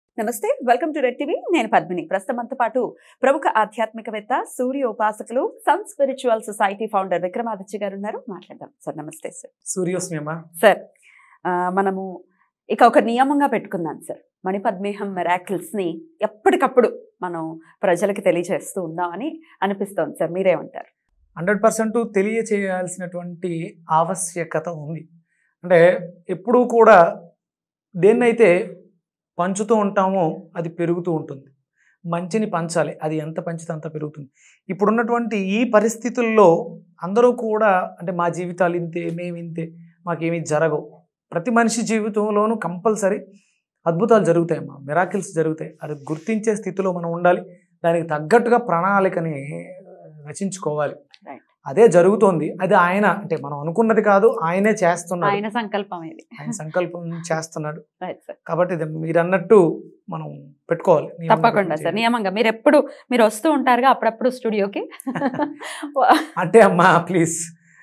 నమస్తే welcome to red TV నేను పద్మిని ప్రస్తుతం మనతో పాటు ప్రముఖ ఆధ్యాత్మికవేత్త సూర్య ఉపాసకులు sun spiritual society founder Vikramaditya garu ఉన్నారు మాట్లాడదాం సార్ నమస్తే సార్ సూర్యోస్మి అమ్మా సార్ ఆ, మనము ఇక ఒక నియమంగా పెట్టుకుందాం సార్ మణిపద్మేహం మెరాకిల్స్ ని ఎప్పటికప్పుడు మనం ప్రజలకు తెలియజేస్తూ ఉందామని అనిపిస్తోంది సార్ మీరేమంటారు హండ్రెడ్ పర్సెంట్ తెలియచేయాల్సినటువంటి ఆవశ్యకత ఉంది అంటే ఎప్పుడూ కూడా దేన్నైతే పంచుతూ ఉంటామో అది పెరుగుతూ ఉంటుంది మంచిని పంచాలి అది ఎంత పంచితే అంత పెరుగుతుంది ఇప్పుడున్నటువంటి ఈ పరిస్థితుల్లో అందరూ కూడా అంటే మా జీవితాలు ఇంతే మేము ఇంతే మాకేమీ జరగవు ప్రతి మనిషి జీవితంలోనూ కంపల్సరీ అద్భుతాలు జరుగుతాయమ్మా మిరాకిల్స్ జరుగుతాయి అది గుర్తించే స్థితిలో మనం ఉండాలి దానికి తగ్గట్టుగా ప్రణాళికని రచించుకోవాలి Right. అదే జరుగుతోంది అది ఆయన అంటే మనం అనుకున్నది కాదు ఆయనే చేస్తున్నాడు ఆయన సంకల్పం ఇది ఆయన సంకల్పం చేస్తున్నాడు రైట్ సార్ కాబట్టి ఇది మీరు అన్నట్టు మనం పెట్టుకోవాలి నియమం తప్పకుండా పెట్టుకొని సార్ చేయాలి. నియమంగా మీరు ఎప్పుడు మీరు వస్తూ ఉంటారుగా అప్పుడప్పుడు స్టూడియోకి అంటే అమ్మా ప్లీజ్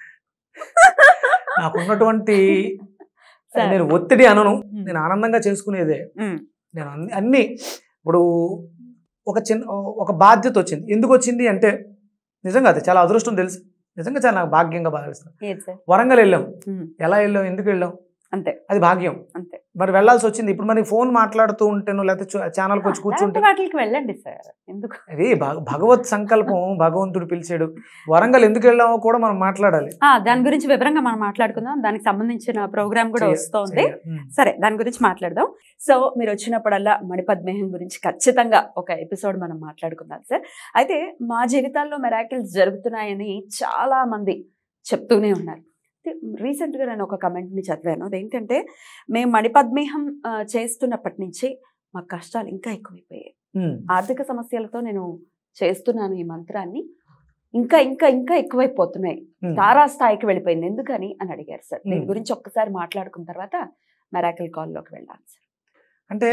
నాకున్నటువంటి సార్. నేను ఒత్తిడి అనను నేను ఆనందంగా చేసుకునేదే ఉమ్, నేను అన్ని అన్ని ఇప్పుడు ఒక చిన్న ఒక బాధ్యత వచ్చింది ఎందుకు వచ్చింది అంటే నిజంగా అది చాలా అదృష్టం తెలుసు నిజంగా చాలా నాకు భాగ్యంగా భావిస్తాను ఏది సార్ వరంగల్ వెళ్ళాం ఉమ్, ఎలా వెళ్ళాం ఎందుకు వెళ్ళాం అంతే అది భాగ్యం అంతే మరి వెళ్ళాల్సి వచ్చింది ఇప్పుడు మరి ఫోన్ మాట్లాడుతూ ఉంటేనో లేకపోతే ఛానల్కి వచ్చి కూర్చుంటే అలాంటి వాటికి వెళ్ళండి సార్ ఎందుకు అది భగ- భగవత్ సంకల్పం భగవంతుడు పిలిచాడు వరంగల్ ఎందుకు వెళ్ళామో కూడా మనం మాట్లాడాలి ఆ, దాని గురించి వివరంగా మనం మాట్లాడుకుందాం దానికి సంబంధించిన ప్రోగ్రామ్ కూడా చెయ్య- వస్తోంది చెయ్య. ఉమ్. సరే దాని గురించి మాట్లాడదాం సో మీరు వచ్చినప్పుడల్లా మణిపద్మేహం గురించి ఖచ్చితంగా ఒక ఎపిసోడ్ మనం మాట్లాడుకుందాం సార్ అయితే మా జీవితాల్లో మెరాకిల్స్ జరుగుతున్నాయని చాలా మంది చెప్తూనే ఉన్నారు రీసెంట్గా నేను ఒక కమెంట్ని చదివాను అదేంటంటే మేము మణిపద్మేహం ఆ, చేస్తున్నప్పటి నుంచి మా కష్టాలు ఇంకా ఎక్కువైపోయాయి ఉమ్. ఆర్థిక సమస్యలతో నేను చేస్తున్నాను ఈ మంత్రాన్ని ఇంకా ఇంకా ఇంకా ఎక్కువైపోతున్నాయి ఉమ్. తారా స్థాయికి వెళ్ళిపోయింది ఎందుకని అని అడిగారు సార్ దీని Hmm. గురించి ఒక్కసారి మాట్లాడుకున్న తర్వాత మెరాకిల్ కాల్లోకి వెళ్ళాలి సార్ అంటే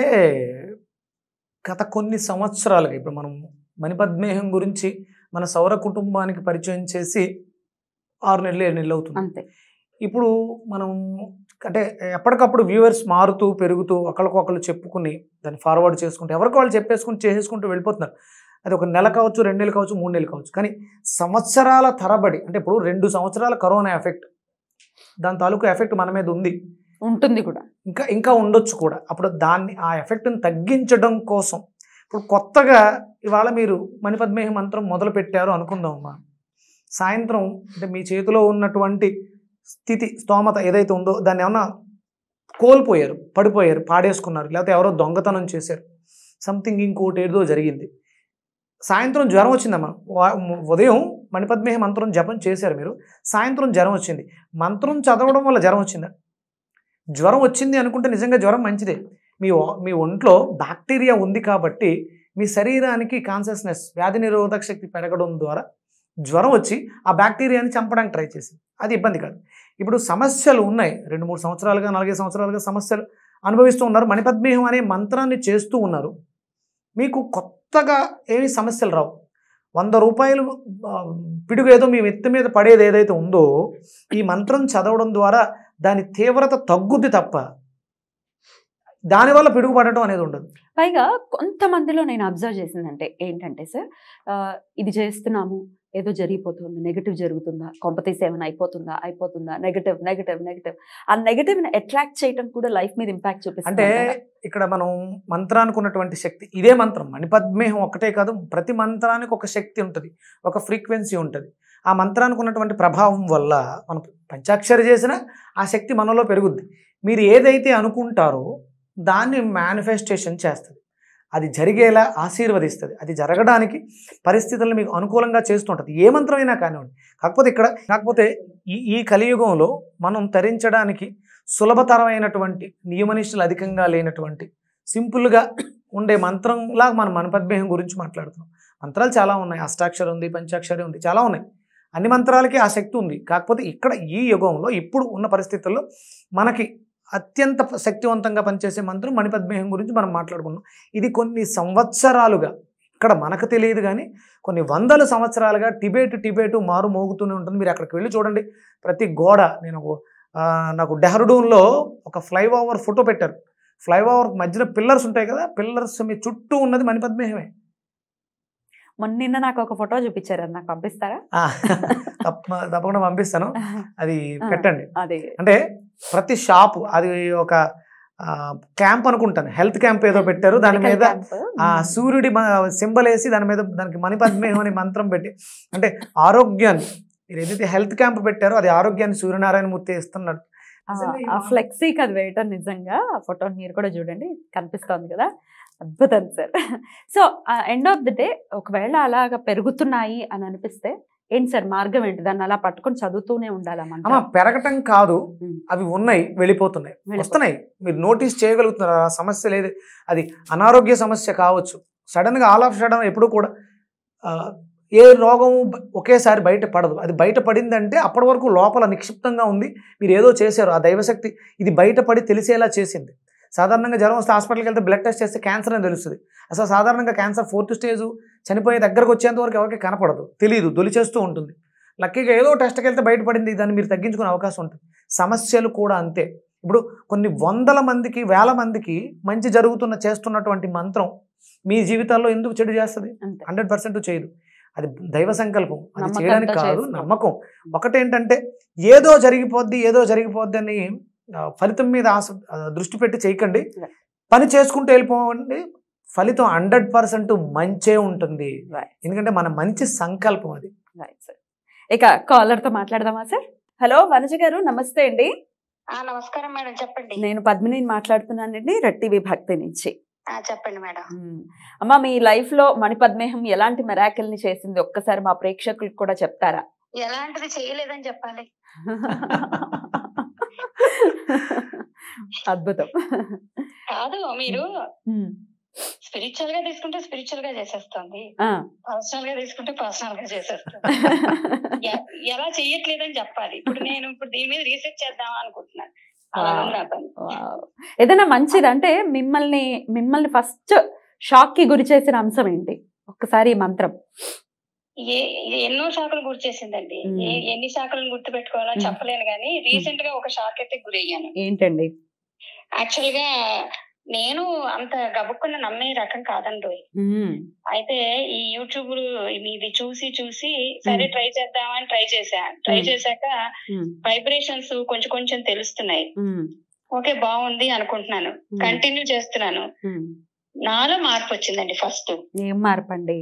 గత కొన్ని సంవత్సరాలుగా ఇప్పుడు మనం మణిపద్మేహం గురించి మన సౌర కుటుంబానికి పరిచయం చేసి ఆరు నెలలు ఏడు నెలలు అవుతుంది అంతే ఇప్పుడు మనం అంటే ఎప్పటికప్పుడు వ్యూవర్స్ మారుతూ పెరుగుతూ ఒకరికొకరు చెప్పుకుని దాన్ని ఫార్వర్డ్ చేసుకుంటూ ఎవరికి వాళ్ళు చెప్పేసుకుని చేసేసుకుంటూ వెళ్ళిపోతున్నారు అది ఒక నెల కావచ్చు రెండు నెలలు కావచ్చు మూడు నెలలు కావచ్చు కానీ సంవత్సరాల తరబడి అంటే ఇప్పుడు రెండు సంవత్సరాల కరోనా ఎఫెక్ట్ దాని తాలూకు ఎఫెక్ట్ మన మీద ఉంది ఉంటుంది కూడా ఇంకా ఇంకా ఉండొచ్చు కూడా అప్పుడు దాన్ని ఆ ఎఫెక్ట్ని తగ్గించడం కోసం ఇప్పుడు కొత్తగా ఇవాళ మీరు మణిపద్మేహ మంత్రం మొదలు పెట్టారు అనుకుందామమ్మా సాయంత్రం అంటే మీ చేతిలో ఉన్నటువంటి స్థితి స్తోమత ఏదైతే ఉందో దాన్ని ఏమన్నా కోల్పోయారు పడిపోయారు పాడేసుకున్నారు లేకపోతే ఎవరో దొంగతనం చేశారు సంథింగ్ ఇంకోటి ఏదో జరిగింది సాయంత్రం జ్వరం వచ్చిందమ్మా వా- ఉదయం మణిపద్మేహ మంత్రం జపం చేశారు మీరు సాయంత్రం జ్వరం వచ్చింది మంత్రం చదవడం వల్ల జ్వరం వచ్చిందా జ్వరం వచ్చింది అనుకుంటే నిజంగా జ్వరం మంచిదే మీ ఒ- మీ ఒంట్లో బ్యాక్టీరియా ఉంది కాబట్టి మీ శరీరానికి కాన్షియస్నెస్ వ్యాధి నిరోధక శక్తి పెరగడం ద్వారా జ్వరం వచ్చి ఆ బ్యాక్టీరియాని చంపడానికి ట్రై చేసింది అది ఇబ్బంది కాదు ఇప్పుడు సమస్యలు ఉన్నాయి రెండు మూడు సంవత్సరాలుగా నాలుగైదు సంవత్సరాలుగా సమస్యలు అనుభవిస్తూ ఉన్నారు మణిపద్మేహం అనే మంత్రాన్ని చేస్తూ ఉన్నారు మీకు కొత్తగా ఏమి సమస్యలు రావు వంద రూపాయలు ఆ, పిడుగు ఏదో మీ ఎత్తి మీద పడేది ఏదైతే ఉందో ఈ మంత్రం చదవడం ద్వారా దాని తీవ్రత తగ్గుద్ది తప్ప దానివల్ల పిడుగు పడటం అనేది ఉండదు పైగా కొంతమందిలో నేను అబ్జర్వ్ చేసిందంటే ఏంటంటే సార్ ఆ, ఇది చేస్తున్నాము ఏదో జరిగిపోతుంది నెగిటివ్ జరుగుతుందా కొంపతీసి ఏమైనా అయిపోతుందా అయిపోతుందా నెగటివ్ నెగటివ్ నెగటివ్ ఆ నెగటివ్ అట్రాక్ట్ చేయడం కూడా లైఫ్ మీద ఇంపాక్ట్ చూపిస్తుంది అంటే ఇక్కడ మనం మంత్రానికి ఉన్నటువంటి శక్తి ఇదే మంత్రం మణిపద్మేహం ఒకటే కాదు ప్రతి మంత్రానికి ఒక శక్తి ఉంటుంది ఒక ఫ్రీక్వెన్సీ ఉంటుంది ఆ మంత్రానికి ఉన్నటువంటి ప్రభావం వల్ల మనం పంచాక్షరి చేసినా ఆ శక్తి మనలో పెరుగుద్ది మీరు ఏదైతే అనుకుంటారో దాన్ని మేనిఫెస్టేషన్ చేస్తుంది అది జరిగేలా ఆశీర్వదిస్తుంది అది జరగడానికి పరిస్థితులను మీకు అనుకూలంగా చేస్తుంటుంది ఏ మంత్రమైనా కానివ్వండి కాకపోతే ఇక్కడ కాకపోతే ఈ ఈ కలియుగంలో మనం తరించడానికి సులభతరమైనటువంటి నియమనిష్టలు అధికంగా లేనటువంటి సింపుల్గా ఉండే మంత్రంలా మనం మనపద్మేహం గురించి మాట్లాడుతున్నాం మంత్రాలు చాలా ఉన్నాయి అష్టాక్షరి ఉంది పంచాక్షరి ఉంది చాలా ఉన్నాయి అన్ని మంత్రాలకి ఆ శక్తి ఉంది కాకపోతే ఇక్కడ ఈ యుగంలో ఇప్పుడు ఉన్న పరిస్థితుల్లో మనకి అత్యంత శక్తివంతంగా పనిచేసే మంత్రం మణిపద్మేహం గురించి మనం మాట్లాడుకున్నాం ఇది కొన్ని సంవత్సరాలుగా ఇక్కడ మనకు తెలియదు కానీ కొన్ని వందల సంవత్సరాలుగా టిబేట్ టిబేటు మారు మోగుతూనే ఉంటుంది మీరు అక్కడికి వెళ్ళి చూడండి ప్రతి గోడ నేను ఒక, ఆ, నాకు డెహ్రాడూన్లో ఒక ఫ్లైఓవర్ ఫోటో పెట్టారు ఫ్లైఓవర్ మధ్యలో పిల్లర్స్ ఉంటాయి కదా పిల్లర్స్ మీ చుట్టూ ఉన్నది మణిపద్మేహమే మొన్న నిన్న నాకు ఒక ఫోటో చూపించారు అది నాకు పంపిస్తారా ఆ, తప్ప తప్పకుండా పంపిస్తాను అది పెట్టండి అది అంటే ప్రతి షాపు అది ఒక క్యాంప్ అనుకుంటాను హెల్త్ క్యాంప్ ఏదో పెట్టారు దాని మెడికల్ మీద క్యాంప్. ఆ సూర్యుడి సింబల్ వేసి దాని మీద దానికి మణిపద్మేహం అనే మంత్రం పెట్టి అంటే ఆరోగ్యాన్ని మీరు ఏదైతే హెల్త్ క్యాంప్ పెట్టారో అది ఆరోగ్యాన్ని సూర్యనారాయణ మూర్తి ఇస్తున్నాడు ఆ, నిజంగా ఈ ఆ మా- ఫ్లెక్సీకి అది వేయటం నిజంగా ఆ ఫోటో మీరు కూడా చూడండి కనిపిస్తోంది కదా అద్భుతం sir so end of the day ఒకవేళ అలాగా పెరుగుతున్నాయి అని అనిపిస్తే ఏంటి సార్ మార్గం ఏంటి దాన్ని అలా పట్టుకొని చదువుతూనే ఉండాలా అమ్మ మనం పెరగటం కాదు ఉమ్. అవి ఉన్నాయి వెళ్ళిపోతున్నాయి వెళ్ళిపో- వస్తున్నాయి మీరు నోటీస్ చేయగలుగుతున్నారు ఆ సమస్య లేదు అది అనారోగ్య సమస్య కావచ్చు సడన్ గా ఆల్ ఆఫ్ సడన్ ఎప్పుడు కూడా ఆ, ఏ రోగం ఒకేసారి బయట పడదు అది బయట పడిందంటే అప్పటి వరకు లోపల నిక్షిప్తంగా ఉంది మీరు ఏదో చేశారు ఆ దైవశక్తి ఇది బయటపడి తెలిసేలా చేసింది సాధారణంగా జ్వరం వస్తే హాస్పిటల్కి వెళ్తే బ్లడ్ టెస్ట్ చేస్తే క్యాన్సర్ అని తెలుస్తుంది అసలు సాధారణంగా క్యాన్సర్ ఫోర్త్ స్టేజ్ చనిపోయే దగ్గరకు వచ్చేంత వరకు ఎవరికి కనపడదు తెలియదు దొలిచేస్తూ ఉంటుంది లక్కీగా ఏదో టెస్ట్కి వెళ్తే బయటపడింది దాన్ని మీరు తగ్గించుకునే అవకాశం ఉంటుంది సమస్యలు కూడా అంతే ఇప్పుడు కొన్ని వందల మందికి వేల మందికి మంచి జరుగుతున్న చేస్తున్నటువంటి మంత్రం మీ జీవితాల్లో ఎందుకు చెడు చేస్తుంది అంతే హండ్రెడ్ పర్సెంట్ చేయదు అది దైవ సంకల్పం అది నమ్మకంతో చేయడానికి కాదు చేస్తాం. నమ్మకం ఒకటేంటంటే ఏదో జరిగిపోద్ది ఏదో జరిగిపోద్ది అని ఆ, ఫలితం మీద ఆశ ఆ, దృష్టి పెట్టి చేయకండి Right. పని చేసుకుంటూ వెళ్ళిపోండి ఫలితం హండ్రెడ్ పర్సెంట్ మంచే ఉంటుంది Right. ఎందుకంటే మన మంచి సంకల్పం అది రైట్ సార్ ఇక కాలర్ తో మాట్లాడదామా సార్ హలో వనజ గారు నమస్తే అండి ఆ నమస్కారం మేడం చెప్పండి నేను పద్మిని మాట్లాడుతున్నానండి రెట్టివి భక్తి నుంచి ఆ చెప్పండి మేడం మ్మ్. అమ్మ మీ లైఫ్ లో మణిపద్మేహం ఎలాంటి మెరాకిల్ ని చేసింది ఒక్కసారి మా ప్రేక్షకులకు కూడా చెప్తారా ఎలాంటిది చేయలేదని చెప్పాలి అద్భుతం కాదు మీరు మ్మ్. స్పిరిచువల్ గా తీసుకుంటే స్పిరిచువల్ గా చేసేస్తుంది ఆ. పర్సనల్ గా తీసుకుంటే పర్సనల్ గా చేసేస్తుంది ఎ- ఎలా చెయ్యట్లేదని చెప్పాలి ఇప్పుడు నేను ఇప్పుడు దీని మీద రీసెర్చ్ చేద్దాం అనుకుంటున్నాను అలా Wow. ఉంది నా పని. వావ్. ఏదైనా మంచిది అంటే మిమ్మల్ని మిమ్మల్ని ఫస్ట్ షాక్ కి గురి చేసిన అంశం ఏంటి ఒక్కసారి ఈ మంత్రం ఏ ఏ- ఎన్నో శాఖలు గుర్తు చేసిందండి మ్మ్. ఏ- ఎన్ని శాఖలను గుర్తు పెట్టుకోవాలో మ్మ్. చెప్పలేను కానీ రీసెంట్ గా ఒక షాక్ అయితే గురయ్యాను ఏంటండి యాక్చువల్ గా నేను అంత గబుక్కున్న నమ్మే రకం కాదండి మ్మ్. అయితే ఈ యూట్యూబ్ ఇది చూసి చూసి సరే మ్మ్. ట్రై చేద్దామని ట్రై చేశా ట్రై మ్మ్. చేశాక మ్మ్. వైబ్రేషన్స్ కొంచెం కొంచెం తెలుస్తున్నాయి మ్మ్. ఓకే బాగుంది అనుకుంటున్నాను మ్మ్. కంటిన్యూ చేస్తున్నాను మ్మ్. నాలో మార్పు వచ్చిందండి ఫస్ట్ ఏం మార్పండి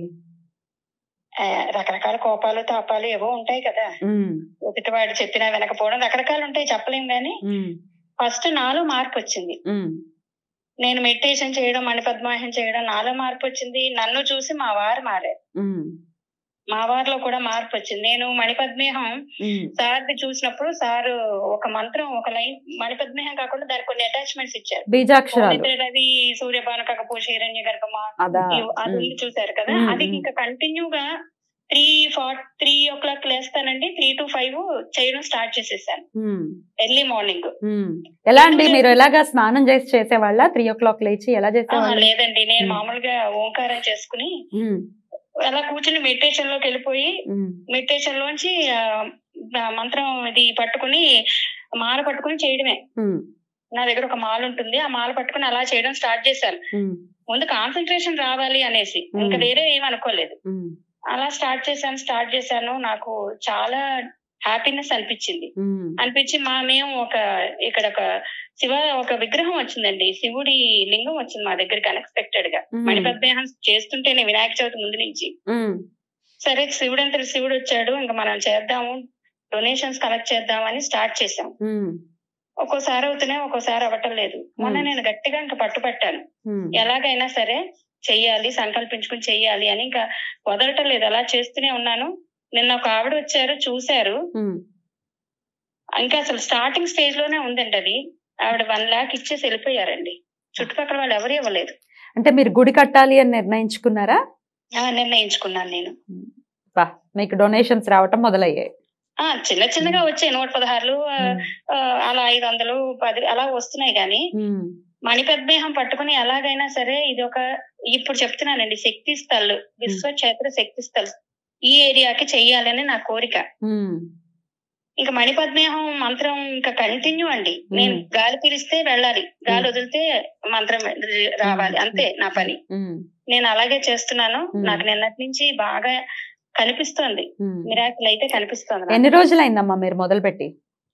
రకరకాల కోపాలు తాపాలు ఏవో ఉంటాయి కదా మ్మ్. ఎదుటివాడు చెప్పినా వినకపోవడం రకరకాలు ఉంటాయి చెప్పలేం కానీ మ్మ్. ఫస్ట్ నాలో మార్పు వచ్చింది మ్మ్. నేను మెడిటేషన్ చేయడం మణిపద్మాహం చేయడం నాలో మార్పు వచ్చింది నన్ను చూసి మా వారు మారారు మ్మ్. మా వారిలో కూడా మార్పు వచ్చింది నేను మణిపద్మేహం మ్మ్. సార్ది చూసినప్పుడు సార్ ఒక మంత్రం ఒక లైన్ మణిపద్మేహం కాకుండా దానికి కొన్ని అటాచ్మెంట్స్ ఇచ్చారు బీజాక్షరాలు అది సూర్యపానక పూష హిరణ్య గర్భమా అదా ఇవ్- అది మ్మ్. ఉంది చూసారు కదా మ్మ్, అది మ్మ్. ఇంకా కంటిన్యూ గా three four three o'clock లేస్తానండి త్రీ టు ఫైవ్ చేయడం స్టార్ట్ చేసేసాను మ్మ్. ఎర్లీ మార్నింగ్ మ్మ్. ఎలా అండి మీరు ఎలాగా స్నానం చేసి చేసేవాళ్ళ త్రీ ఓ క్లాక్ లేచి ఎలా చేసేవాళ్ళు లేదండి నేను మ్మ్. మామూలుగా ఓంకారం చేసుకుని మ్మ్. అలా కూర్చుని మెడిటేషన్ లోకి వెళ్ళిపోయి మ్మ్. మెడిటేషన్ లోంచి ఆ, ఆ మంత్రం ఇది పట్టుకుని మాల పట్టుకుని చేయడమే మ్మ్. నా దగ్గర ఒక మాల ఉంటుంది ఆ మాల పట్టుకుని అలా చేయడం స్టార్ట్ చేశాను మ్మ్. ముందు కాన్సన్ట్రేషన్ రావాలి అనేసి మ్మ్. ఇంకా వేరే ఏం అనుకోలేదు మ్మ్. అలా స్టార్ట్ చేశాను స్టార్ట్ చేశాను నాకు చాలా హ్యాపీనెస్ అనిపించింది మ్మ్. అనిపించి మా మేము ఒక ఇక్కడ ఒక శివ ఒక విగ్రహం వచ్చిందండి శివుడి లింగం వచ్చింది మా దగ్గరికి అన్ఎక్స్పెక్టెడ్ గా మ్మ్. మణిపద్మేహం చేస్తుంటేనే వినాయక చవితి ముందు నుంచి మ్మ్. సరే శివుడు అంతా శివుడు వచ్చాడు ఇంకా మనం చేద్దాము డొనేషన్స్ కలెక్ట్ చేద్దామని స్టార్ట్ చేసాం మ్మ్. ఒక్కోసారి అవుతున్నాయి ఒక్కోసారి అవ్వటం లేదు మొన్న మ్మ్. నేను గట్టిగా ఇంకా పట్టుపట్టాను మ్మ్. ఎలాగైనా సరే చెయ్యాలి సంకల్పించుకుని చెయ్యాలి అని ఇంకా వదలటం లేదు అలా చేస్తూనే ఉన్నాను నిన్న ఒక ఆవిడ వచ్చారు చూశారు మ్మ్. ఇంకా అసలు స్టార్టింగ్ స్టేజ్ లోనే ఉందండి అది ఆవిడ వన్ లాక్ ఇచ్చేసి వెళ్ళిపోయారండి చుట్టుపక్కల వాళ్ళు ఎవరు ఇవ్వలేదు అంటే మీరు గుడి కట్టాలి అని నిర్ణయించుకున్నారా ఆ, నిర్ణయించుకున్నాను నేను బా మీకు డొనేషన్స్ రావటం మొదలయ్యాయి ఆ చిన్న చిన్నగా వచ్చాయి నూట పదహారులు ఆ, మ్మ్. ఆ, అలా ఐదు వందలు పది అలా వస్తున్నాయి కానీ మ్మ్. మణిపద్మేహం పట్టుకుని ఎలాగైనా సరే ఇది ఒక ఇప్పుడు చెప్తున్నానండి శక్తి స్థల్ విశ్వ క్షేత్ర శక్తి స్థల్ ఈ ఏరియాకి చెయ్యాలని నా కోరిక మ్మ్. ఇంకా మణిపద్మేహం మంత్రం ఇంకా కంటిన్యూ అండి నేను మ్మ్. గాలి పీలిస్తే వెళ్ళాలి గాలి వదిలితే మంత్రం రావాలి అంతే నా పని ఉమ్, నేను అలాగే చేస్తున్నాను మ్మ్. నాకు నిన్నటి నుంచి బాగా కనిపిస్తోంది ఉమ్. మిరాకిల్ అయితే కనిపిస్తోంది నాకు. ఎన్ని రోజులైందమ్మా మీరు మొదలుపెట్టి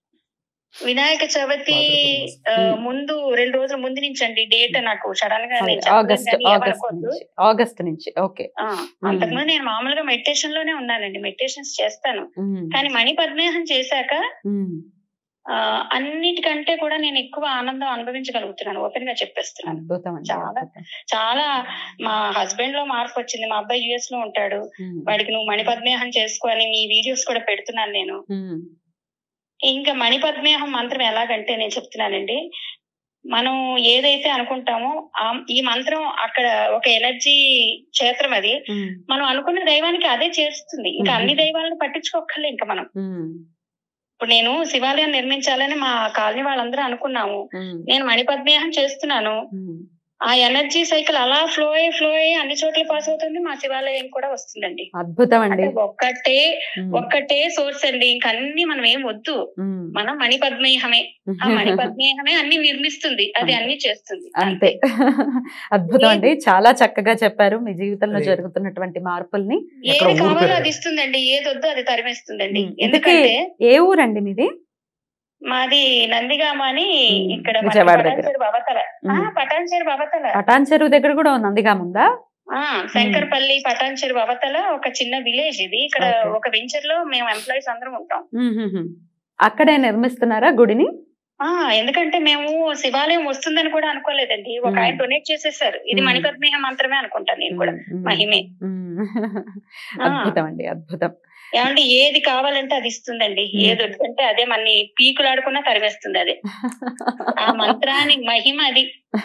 వినాయక చవితి ఆ, మ్మ్. ముందు రెండు రోజుల ముందు నుంచి అండి డేట్ నాకు సడన్ గా నేను ఆగస్ట్ చెప్పలేను కానీ ఆగస్ట్ ఏమనుకోవద్దు. నుంచి ఆగస్ట్ నుంచి ఓకే ఆ, అంతకుముందు నేను మామూలుగా మెడిటేషన్ లోనే ఉన్నానండి మెడిటేషన్స్ చేస్తాను ఉమ్, కానీ మణి పద్మేహం చేశాక ఉమ్, ఆ, అన్నిటికంటే కూడా నేను ఎక్కువ ఆనందం అనుభవించగలుగుతున్నాను ఓపెన్ గా చెప్పేస్తున్నాను అద్భుతం అండి చాలా. అద్భుతం. చాలా మా హస్బెండ్ లో మార్పు వచ్చింది మా అబ్బాయి యుఎస్ లో ఉంటాడు ఉమ్, వాడికి నువ్వు మణి పద్మేహం చేసుకో అని మీ వీడియోస్ కూడా పెడుతున్నాను నేను ఉమ్, ఇంకా మణి పద్మేహం మంత్రం ఎలాగంటే నేను చెప్తున్నానండి మనం ఏదైతే అనుకుంటామో ఆ ఈ మంత్రం అక్కడ ఒక ఎనర్జీ క్షేత్రం అది ఉమ్, మనం అనుకున్న దైవానికి అదే చేస్తుంది ఇంకా అన్ని దైవాలను పట్టించుకోకర్లే ఇంకా మనం ఉమ్, ఇప్పుడు నేను శివాలయం నిర్మించాలని మా కాలనీ వాళ్ళందరూ అనుకున్నాము ఉమ్, నేను మణిపద్మేహం చేస్తున్నాను ఉమ్. ఆ ఎనర్జీ సైకిల్ అలా ఫ్లో అయ్యి ఫ్లో అయ్యి అన్ని చోట్ల పాస్ అవుతుంది మా శివాలయం కూడా వస్తుందండి అద్భుతం అండి అంటే ఒక్కటే ఉమ్, ఒక్కటే సోర్స్ అండి ఇంకా అన్ని మనం ఏం వద్దు ఉమ్. మనం మణిపద్మేహమే ఆ మణిపద్మేహమే అన్ని నిర్మిస్తుంది అది అన్ని చేస్తుంది అంతే అద్భుతం అండి చాలా చక్కగా చెప్పారు మీ జీవితంలో అదే. జరుగుతున్నటువంటి మార్పుల్ని ఎక్కడ ఏది ఊరు కావాలో పేరు? అది ఇస్తుందండి ఏది వద్దో అది తరిమేస్తుందండి ఉమ్. ఎందుకంటే ఏ ఊరండి మీది మాది నందిగామ అని ఉమ్. ఇక్కడ మన విజయవాడ దగ్గర. పటాన్చేరు బాబతల ఆ, ఉమ్. పటాన్చేరు బాబతల పటాన్ చెరువు దగ్గర కూడా నందిగా ఉందా ఆ శంకర్పల్లి పటాన్చెరు అవతల ఒక చిన్న విలేజ్ ఇది ఇక్కడ Okay. ఒక వెంచర్ లో మేము ఎంప్లాయీస్ అందరం ఉంటాం ఉహుహు. అక్కడే నిర్మిస్తున్నారా గుడిని ఆ ఎందుకంటే మేము శివాలయం వస్తుందని కూడా అనుకోలేదండి ఒక Hmm. ఆయన డొనేట్ చేసేసారు ఇది Hmm. మణిపద్మేహ మంత్రమే అనుకుంటాను నేను కూడా ఉమ్, మహిమే. ఉమ్. ఆ. అద్భుతం అండి అద్భుతం ఏమంటే ఏది కావాలంటే అది ఇస్తుందండి Hmm. ఏది వద్దంటే అదే మన పీకులాడుకున్నా తరివేస్తుంది అదే ఆ మంత్రాన్ని మహిమ అది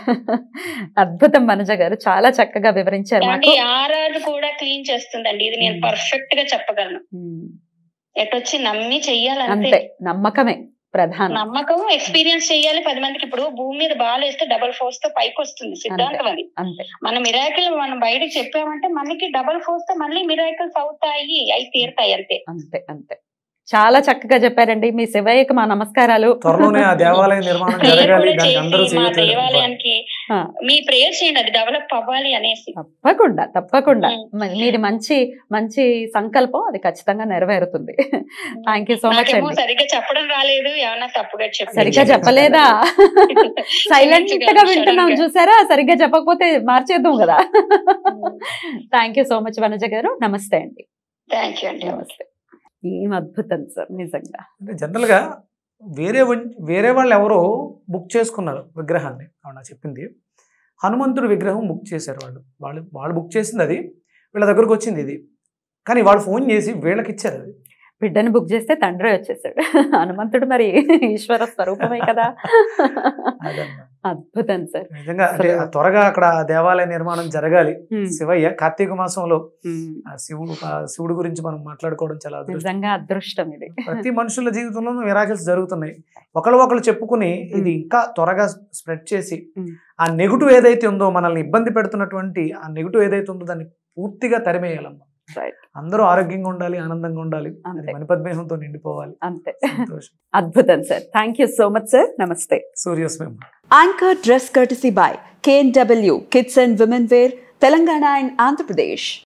అద్భుతం మనజ గారు చాలా చక్కగా వివరించారు ఏమంటే మాకు ఆరాధు కూడా క్లీన్ చేస్తుందండి ఇది నేను Hmm. పర్ఫెక్ట్ గా చెప్పగలను ఉమ్. ఎటొచ్చి నమ్మి చెయ్యాలంతే అంతే నమ్మకమే ప్రధానం నమ్మకం ఎక్స్పీరియన్స్ చేయాలి పది మందికి ఇప్పుడు భూమి మీద బాల్ వేస్తే డబల్ ఫోర్స్ తో పైకి వస్తుంది సిద్ధాంతం అది అంతే మన మిరాకిల్ మనం బయటకు చెప్పామంటే మనకి డబల్ ఫోర్స్ తో మళ్ళీ మిరాకిల్స్ అవుతాయి అవి తీరుతాయి అంతే అంతే అంతే చాలా చక్కగా చెప్పారండి మీ శివయ్యకి మా నమస్కారాలు త్వరలోనే ఆ దేవాలయ నిర్మాణం ప్రేయర్ జరగాలి కూడా దానికి అందరూ చేసి మా చేయట్లేదు దేవాలయానికి ఆ. మీ ప్రేయర్ చేయండి అది డెవలప్ అవ్వాలి అనేసి తప్పకుండా తప్పకుండా ఉమ్. మ- మీది మంచి మంచి సంకల్పం అది ఖచ్చితంగా నెరవేరుతుంది థ్యాంక్ యూ సో మచ్ నాకేమో అండి సరిగ్గా చెప్పడం రాలేదు ఏమన్నా తప్పుగా చెప్పాను సరిగ్గా చెప్పలేదా సైలెంట్ గా వింటున్నాం చూసారా సరిగ్గా చెప్పకపోతే మార్చేద్దాం కదా thank you so much Vanaja గారు నమస్తే అండి థ్యాంక్ యూ అండి నమస్తే ఏం అద్భుతం సార్ నిజంగా అంటే జనరల్గా వేరే వన్- వేరే వాళ్ళు ఎవరో బుక్ చేసుకున్నారు విగ్రహాన్ని అవునా చెప్పింది హనుమంతుడి విగ్రహం బుక్ చేశారు వాళ్ళు వాళ్ళు వాళ్ళు బుక్ చేసింది అది వీళ్ళ దగ్గరకు వచ్చింది ఇది కానీ వాళ్ళు ఫోన్ చేసి వీళ్ళకి ఇచ్చారు అది బిడ్డను బుక్ చేస్తే తండ్రి వచ్చేసాడు హనుమంతుడు మరి ఈశ్వర స్వరూపమే కదా అదన్నమాట. అద్భుతం సార్ నిజంగా అంటే ఆ త్వరగా అక్కడ ఆ దేవాలయ నిర్మాణం జరగాలి ఉమ్, శివయ్య కార్తీక మాసంలో ఉమ్. ఆ శివుడు ఆ శివుడు గురించి మనం మాట్లాడుకోవడం చాలా అదృష్టం నిజంగా అదృష్టం ఇది ప్రతి మనుషుల జీవితంలోనూ మిరాకిల్స్ జరుగుతున్నాయి ఒకళ్ళు ఒకళ్ళు చెప్పుకుని ఇది ఇంకా త్వరగా స్ప్రెడ్ చేసి Mm. ఆ నెగిటివ్ ఏదైతే ఉందో మనల్ని ఇబ్బంది పెడుతున్నటువంటి ఆ నెగిటివ్ ఏదైతే ఉందో దాన్ని పూర్తిగా తరిమేయాలమ్మా Right. అందరూ ఆరోగ్యంగా ఉండాలి ఆనందంగా ఉండాలి అది అంతే. మణిపద్మేహంతో నిండిపోవాలి అంతే సంతోషం అద్భుతం sir thank you so much sir నమస్తే సూర్యోస్మయం Anchor dress courtesy by KNW Kids and Women Wear, Telangana and Andhra Pradesh.